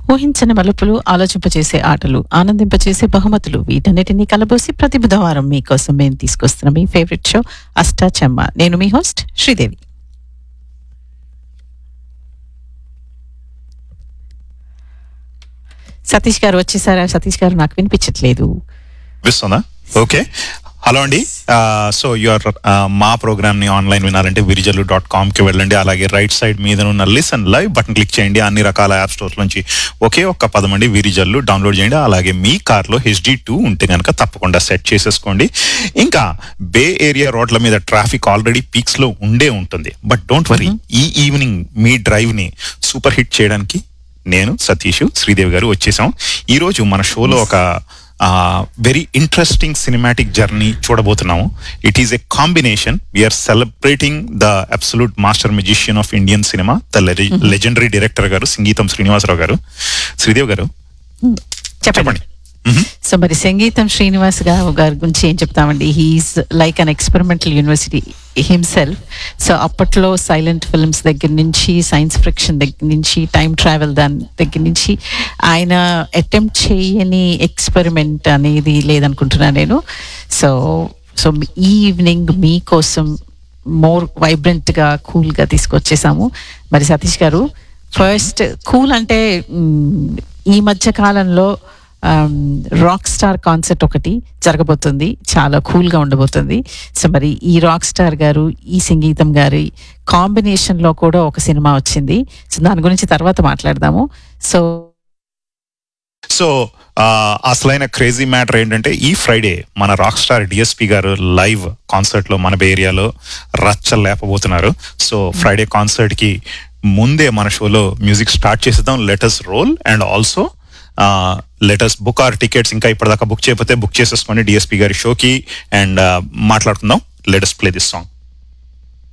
ఊహించని మలుపులు ఆలోచింపచేసే ఆటలు ఆనందింపచేసే బహుమతులు వీటన్నిటినీ కలబోసి ప్రతి బుధవారం మీకోసం మేము తీసుకొస్తున్న మీ ఫేవరెట్ షో అష్టాచమ్మ నేను మీ హోస్ట్ శ్రీదేవి సతీష్ గారు వచ్చేసారా సతీష్ గారు నాకు వినిపించట్లేదు విస్తుందా ఓకే హలో అండి సో యువర్ మా ప్రోగ్రామ్ ని ఆన్లైన్ వినాలంటే విరిజల్లు డాట్ కామ్ కి వెళ్ళండి అలాగే రైట్ సైడ్ మీద ఉన్న లిసన్ లైవ్ బటన్ క్లిక్ చేయండి అన్ని రకాల యాప్ స్టోర్స్ నుంచి ఒకే ఒక్క పదం అండి విరిజల్లు డౌన్లోడ్ చేయండి అలాగే మీ కార్ లో హెచ్డి టూ ఉంటే కనుక తప్పకుండా సెట్ చేసేసుకోండి ఇంకా బే ఏరియా రోడ్ల మీద ట్రాఫిక్ ఆల్రెడీ పీక్స్ లో ఉండే ఉంటుంది బట్ డోంట్ వరీ ఈ ఈవినింగ్ మీ డ్రైవ్ ని సూపర్ హిట్ చేయడానికి నేను సతీష్ శ్రీదేవి గారు వచ్చేసాం ఈ రోజు మన షోలో ఒక వెరీ ఇంట్రెస్టింగ్ సినిమాటిక్ జర్నీ చూడబోతున్నాము it is a combination we are celebrating the absolute master magician of Indian cinema the legendary director గారు సంగీతం శ్రీనివాసరావు గారు శ్రీదేవి గారు చెప్పండి చెప్పండి మ్మ్. సో మరి సంగీతం శ్రీనివాస్ గారు గారి గురించి ఏం చెప్తామండి he is like an experimental university himself so అప్పట్లో సైలెంట్ ఫిల్మ్స్ దగ్గర నుంచి సైన్స్ ఫ్రిక్షన్ దగ్గర నుంచి టైం ట్రావెల్ దాని దగ్గర నుంచి ఆయన అటెంప్ట్ చేయని ఎక్స్పెరిమెంట్ అనేది లేదనుకుంటున్నా నేను సో సో ఈ ఈవినింగ్ మీకోసం మోర్ వైబ్రెంట్ గా కూల్ గా తీసుకొచ్చేసాము మరి సతీష్ గారు ఫస్ట్ కూల్ అంటే మ్, ఈ మధ్య కాలంలో రాక్ స్టార్ కాన్సర్ట్ ఒకటి జరగబోతుంది చాలా కూల్ గా ఉండబోతుంది సో మరి ఈ రాక్ స్టార్ గారు ఈ సంగీతం గారి కాంబినేషన్ లో కూడా ఒక సినిమా వచ్చింది సో దాని గురించి తర్వాత మాట్లాడదాము సో సో ఆ, అసలైన క్రేజీ మ్యాటర్ ఏంటంటే ఈ ఫ్రైడే మన రాక్ స్టార్ డిఎస్పి గారు లైవ్ కాన్సర్ట్ లో మన బే ఏరియాలో రచ్చ లేపబోతున్నారు సో ఫ్రైడే కాన్సర్ట్ కి ముందే మన షోలో మ్యూజిక్ స్టార్ట్ చేసేద్దాం letters roll and also letters book or tickets ఇంకా ఇప్పటిదాకా బుక్ చేయకపోతే బుక్ చేసేసుకోండి డిఎస్పి గారి షోకి అండ్ మాట్లాడుకుందాం లెటర్స్ ప్లే దిస్ సాంగ్